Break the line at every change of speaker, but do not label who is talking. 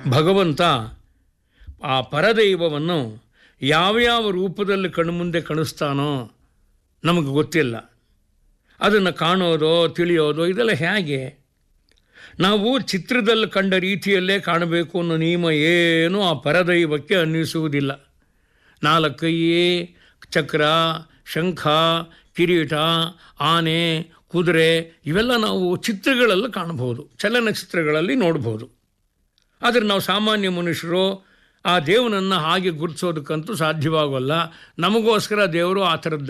ಭಗವಂತ ಆ ಪರದೈವವನ್ನು ಯಾವ್ಯಾವ ರೂಪದಲ್ಲಿ ಕಣ್ಮುಂದೆ ಕಾಣಿಸ್ತಾನೋ ನಮಗೆ ಗೊತ್ತಿಲ್ಲ ಅದನ್ನು ಕಾಣೋದೋ ತಿಳಿಯೋದೋ ಇದೆಲ್ಲ ಹೇಗೆ ನಾವು ಚಿತ್ರದಲ್ಲಿ ಕಂಡ ರೀತಿಯಲ್ಲೇ ಕಾಣಬೇಕು ಅನ್ನೋ ನಿಯಮ ಏನೂ ಆ ಪರದೈವಕ್ಕೆ ಅನ್ನಿಸುವುದಿಲ್ಲ ನಾಲ್ಕೈ ಚಕ್ರ ಶಂಖ ಕಿರೀಟ ಆನೆ ಕುದುರೆ ಇವೆಲ್ಲ ನಾವು ಚಿತ್ರಗಳಲ್ಲಿ ಕಾಣಬಹುದು ಚಲನಚಿತ್ರಗಳಲ್ಲಿ ನೋಡ್ಬೋದು ಆದರೆ ನಾವು ಸಾಮಾನ್ಯ ಮನುಷ್ಯರು ಆ ದೇವನನ್ನು ಹಾಗೆ ಗುರುತಿಸೋದಕ್ಕಂತೂ ಸಾಧ್ಯವಾಗೋಲ್ಲ ನಮಗೋಸ್ಕರ ದೇವರು ಆ ಥರದ್ದು